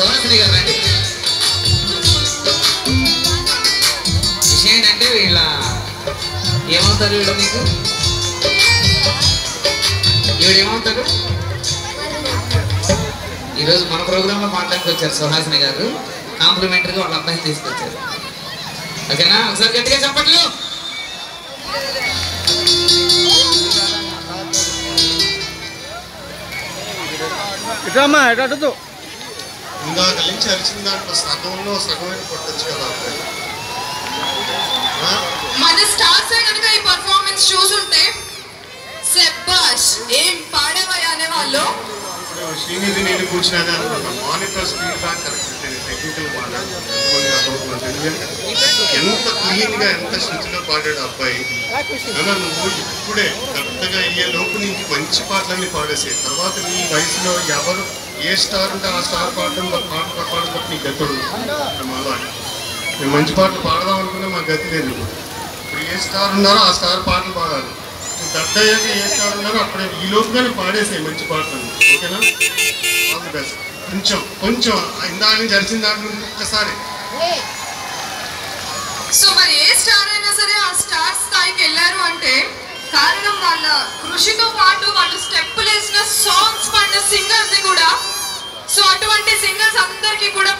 సుహాసిని గారు రండి విషయం ఏంటంటే వీళ్ళ ఏమవుతారు వీళ్ళు మీకు ఈవిడ ఏమవుతారు ఈరోజు మన ప్రోగ్రాంలో మాట్లాడికి వచ్చారు సుహాసిని గారు కాంప్లిమెంటరీగా వాళ్ళ అబ్బాయిని తీసుకొచ్చారు ఓకేనా ఒకసారి గట్టిగా చెప్పట్లు ఇటమ్మా ఎటు ఇందాక నుంచి అరిచిన దాంట్లో సగంలో సగమైన కొట్టచ్చు కదా అబ్బాయి ఆ? మన స్టార్స్ కనుక ఈ పర్ఫార్మెన్స్ చూసుంటే సెబ్బాష్ ఏం పాడేవయ్యా అనేవాళ్ళు ఇప్పుడు శ్రీనిధి నేను కూర్చున్నది అనుకున్నాను monitor speed back correct technical ఎంత క్లీన్ గా ఎంత శృతిలో పాడాడు ఆ అబ్బాయి అలా నువ్వు ఇప్పుడే కరెక్ట్గా అయ్యే లోపు నీకు మంచి పాటలన్నీ పాడేసాయి తర్వాత నీ వయసులో ఎవరు ఏ స్టార్ ఉంటే ఆ స్టార్ పాడడం పాట పాడడం బట్టి నీ గతుడు మళ్ళా మేము మంచి పాటలు పాడదాం అనుకున్నా మా గతి లేదు ఇప్పుడు ఏ స్టార్ ఉన్నారో ఆ స్టార్ పాటలు పాడాలి నువ్వు పెద్ద అయ్యాక ఏ స్టార్ ఉన్నారో అప్పుడే ఈ లోపుగానే పాడేసాయి మంచి పాటలు ఓకేనా ఆల్ ది బెస్ట్ కొంచెం కొంచెం ఇందాక నుంచి జరిచిన దాంట్లో ఒక్కసారి సో మరి ఏ స్టార్ అయినా సరే ఆ స్టార్ స్థాయికి వెళ్ళారు అంటే కారణం వాళ్ళ కృషితో పాటు వాళ్ళు స్టెప్పులు వేసిన సాంగ్స్ పాడిన సింగర్స్ కూడా సో అటువంటి సింగర్స్ అందరికీ కూడా